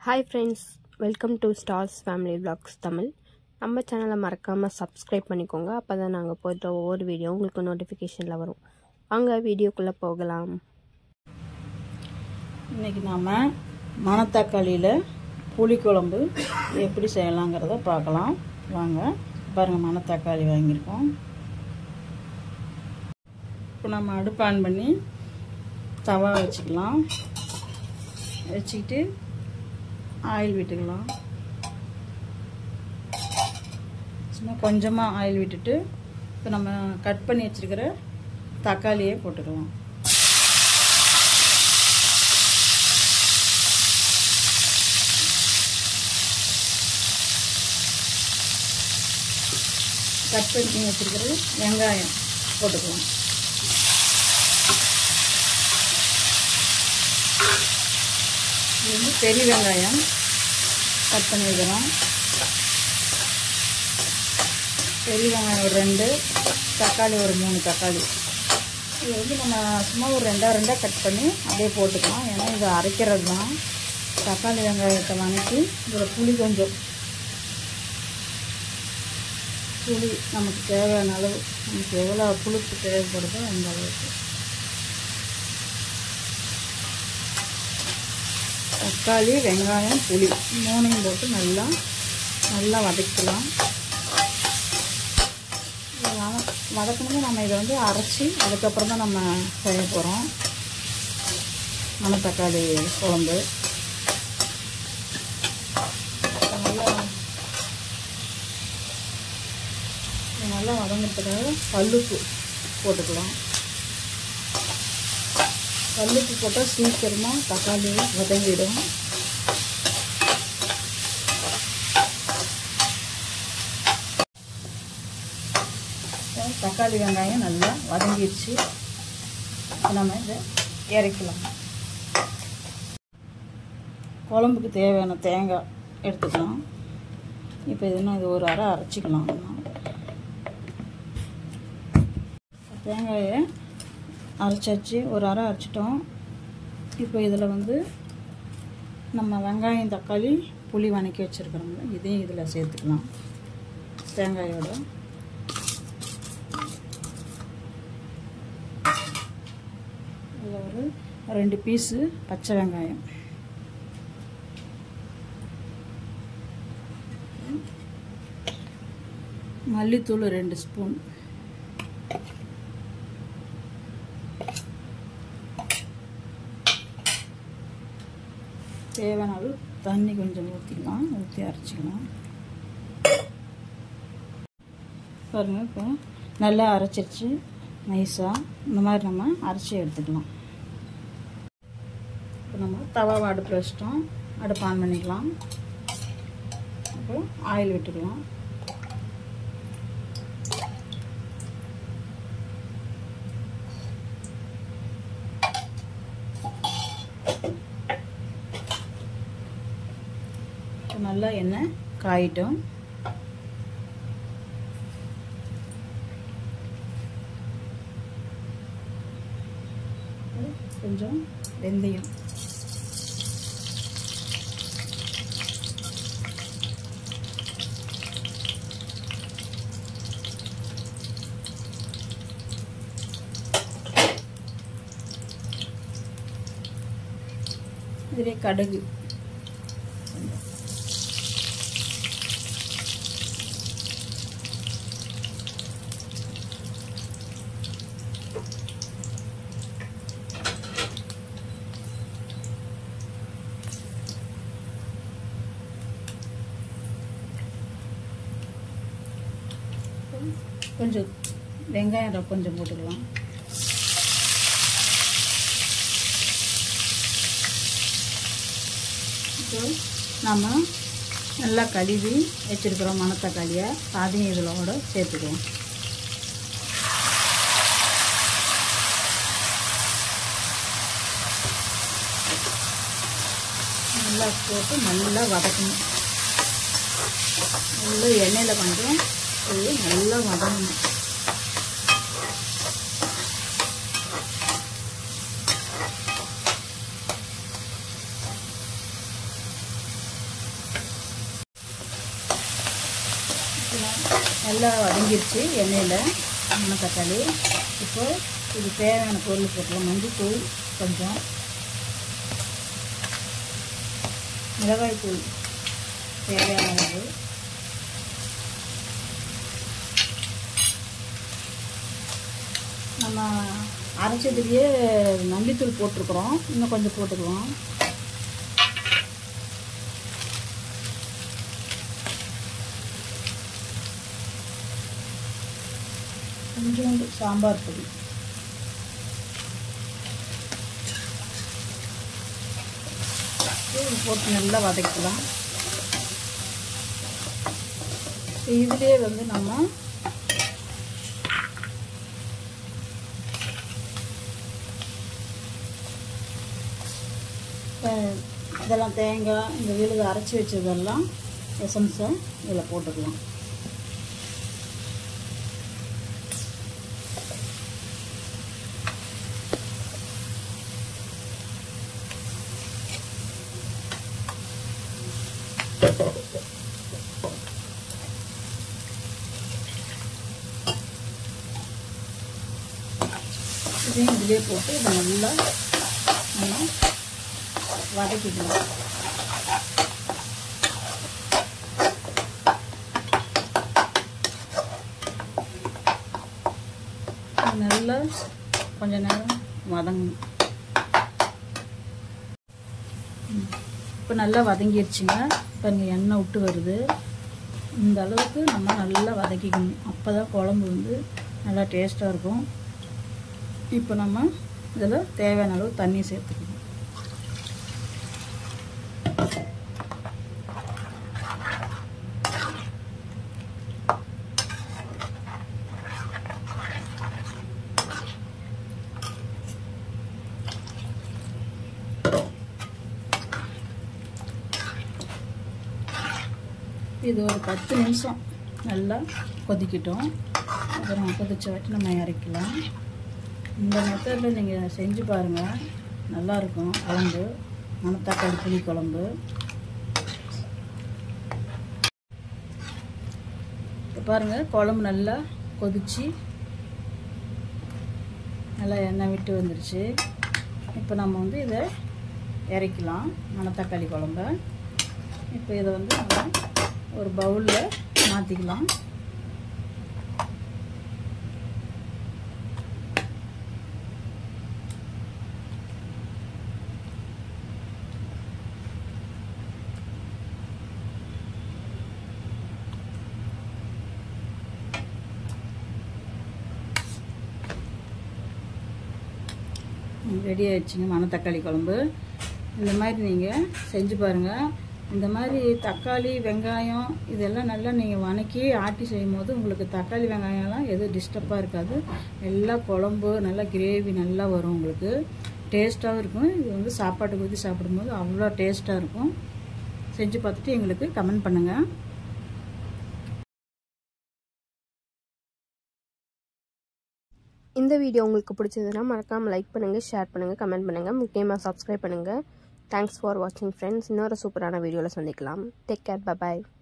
hi friends welcome to stars family vlogs Tamil நம்ம சேனலை மறக்காமல் சப்ஸ்கிரைப் பண்ணிக்கோங்க அப்போ தான் நாங்கள் போடுற ஒவ்வொரு வீடியோ உங்களுக்கு நோட்டிஃபிகேஷனில் வரும் வாங்க வீடியோக்குள்ளே போகலாம் இன்றைக்கி நாம் மணத்தக்காளியில் புளிக்குழம்பு எப்படி செய்யலாங்கிறத பார்க்கலாம் வாங்க பாருங்கள் மணத்தக்காளி வாங்கியிருக்கோம் இப்போ நம்ம அடுப்பு ஆன் பண்ணி தவா வச்சுக்கலாம் வச்சுக்கிட்டு ஆயில் விட்டுக்கலாம் சும்மா கொஞ்சமாக ஆயில் விட்டுட்டு இப்போ நம்ம கட் பண்ணி வச்சுருக்கிற தக்காளியே போட்டுக்கலாம் கட் பண்ணி வச்சுருக்கிறது வெங்காயம் போட்டுக்கலாம் இது வந்து பெரிய வெங்காயம் கட் பண்ணி வைக்கிறோம் பெரிய வெங்காயம் ஒரு ரெண்டு தக்காளி ஒரு மூணு தக்காளி இது வந்து நம்ம சும்மா ஒரு ரெண்டா ரெண்டாக கட் பண்ணி அப்படியே போட்டுக்கலாம் ஏன்னா இது அரைக்கிறது தான் தக்காளி வெங்காயத்தை வணக்கி இதில் புளி கொஞ்சம் புளி நமக்கு தேவையான அளவு நமக்கு எவ்வளோ புளிப்பு தேவைப்படுதோ அந்த அளவுக்கு தக்காளி வெங்காயம் புளி மூணையும் போட்டு நல்லா நல்லா வதக்கலாம் வதக்கணுமே நம்ம இதை வந்து அரைச்சி அதுக்கப்புறம் தான் நம்ம செய்ய போகிறோம் மணத்தக்காளி குழம்பு நல்லா நல்லா வதங்கிறதுக்காக கல்லுப்பு போட்டுக்கலாம் கல்லுப்பு போட்டால் சீக்கிரமாக தக்காளி வதங்கிடும் தக்காளி வெங்காயம் நல்லா வதங்கிடுச்சு நம்ம இதை இறக்கலாம் குழம்புக்கு தேவையான தேங்காய் எடுத்துக்கலாம் இப்போ இதுனா இது ஒரு அரை அரைச்சிக்கலாம் தேங்காயை அரைச்சாச்சு ஒரு அரை அரைச்சிட்டோம் இப்போ இதில் வந்து நம்ம வெங்காயம் தக்காளி புளி வணக்கி வச்சுருக்கிறோம்ல இதையும் இதில் சேர்த்துக்கலாம் தேங்காயோட இதில் ஒரு ரெண்டு பீஸு பச்சை வெங்காயம் மல்லித்தூள் ரெண்டு ஸ்பூன் தேவையான அளவு தண்ணி கொஞ்சம் ஊற்றிக்கலாம் ஊற்றி அரைச்சிக்கலாம் பாருங்கள் இப்போ நல்லா அரைச்சிருச்சு நைஸாக இந்த மாதிரி நம்ம அரைச்சி எடுத்துக்கலாம் இப்போ நம்ம தவாவை அடுப்பில் வச்சிட்டோம் அடுப்பு ஆன் பண்ணிக்கலாம் அப்புறம் ஆயில் விட்டுக்கலாம் நல்லா எண்ணெய் காயிட்டும் கொஞ்சம் வெந்தயம் இதிலே கடுகு கொஞ்சம் வெங்காயம் கொஞ்சம் போட்டுக்கலாம் இப்போ நம்ம நல்லா கழுவி வச்சுருக்கிறோம் மணத்தக்காளியை அதையும் இதிலோட சேர்த்துக்குவோம் நல்லா போட்டு நல்லா வதக்கணும் நல்லா எண்ணெயில் கொஞ்சம் இது நல்லா வதங்கணும் நல்லா வதங்கிருச்சு எண்ணெயில் மண தக்காளி இப்போ இது தேவையான பொருள் போட்டுக்கலாம் மஞ்சள் தூள் கொஞ்சம் மிளகாய் தூள் தேவையான அளவு நம்ம அரைச்சதுலேயே மல்லித்தூள் போட்டிருக்கிறோம் இன்னும் கொஞ்சம் போட்டுக்கலாம் கொஞ்சோண்டு சாம்பார் பொடி இது போட்டு நல்லா வதக்கலாம் இதுலேயே வந்து நம்ம அஹ், இதெல்லாம் தேங்காய் இந்த விழுது அரைச்சி வச்சதெல்லாம் எசன்ஸை இதில் போட்டுக்கலாம் இதையும் இதிலே போட்டு இதை நல்லா நம்ம வதக்கிக்கலாம் இது நல்லா கொஞ்ச நேரம் வதங்கணும் இப்போ நல்லா வதங்கிருச்சுங்க இப்போ இங்கே எண்ணெய் விட்டு வருது இந்த அளவுக்கு நம்ம நல்லா வதக்கிக்கணும் அப்போ தான் குழம்பு வந்து நல்லா டேஸ்ட்டாக இருக்கும் இப்போ நம்ம இதில் தேவையான அளவு தண்ணி சேர்த்துக்கணும் இது ஒரு பத்து நிமிஷம் நல்லா கொதிக்கட்டும் அப்புறம் கொதிச்ச வச்சு நம்ம இறக்கலாம் இந்த மெத்தடில் நீங்கள் செஞ்சு பாருங்கள் நல்லாயிருக்கும் குழம்பு மணத்தக்காளி புளி குழம்பு இப்போ பாருங்கள் குழம்பு நல்லா கொதிச்சு நல்லா எண்ணெய் விட்டு வந்துருச்சு இப்போ நம்ம வந்து இதை இறக்கலாம் மணத்தக்காளி குழம்ப இப்போ இதை வந்து நம்ம ஒரு பவுலில் மாற்றிக்கலாம் ரெடி ஆயிடுச்சுங்க மணத்தக்காளி குழம்பு இந்த மாதிரி நீங்கள் செஞ்சு பாருங்கள் இந்த மாதிரி தக்காளி வெங்காயம் இதெல்லாம் நல்லா நீங்கள் வணக்கி ஆட்டி செய்யும் போது உங்களுக்கு தக்காளி வெங்காயம்லாம் எதுவும் டிஸ்டர்பாக இருக்காது எல்லா குழம்பு நல்லா கிரேவி நல்லா வரும் உங்களுக்கு டேஸ்ட்டாகவும் இருக்கும் இது வந்து சாப்பாட்டுக்கு ஊற்றி சாப்பிடும்போது அவ்வளோ டேஸ்ட்டாக இருக்கும் செஞ்சு பார்த்துட்டு எங்களுக்கு கமெண்ட் பண்ணுங்கள் இந்த வீடியோ உங்களுக்கு பிடிச்சதுன்னா மறக்காமல் லைக் பண்ணுங்கள் ஷேர் பண்ணுங்கள் கமெண்ட் பண்ணுங்கள் முக்கியமாக சப்ஸ்கிரைப் பண்ணுங்கள் தேங்க்ஸ் ஃபார் வாட்சிங் ஃப்ரெண்ட்ஸ் இன்னொரு சூப்பரான வீடியோவில் சந்திக்கலாம் டேக் கேர் பபாய்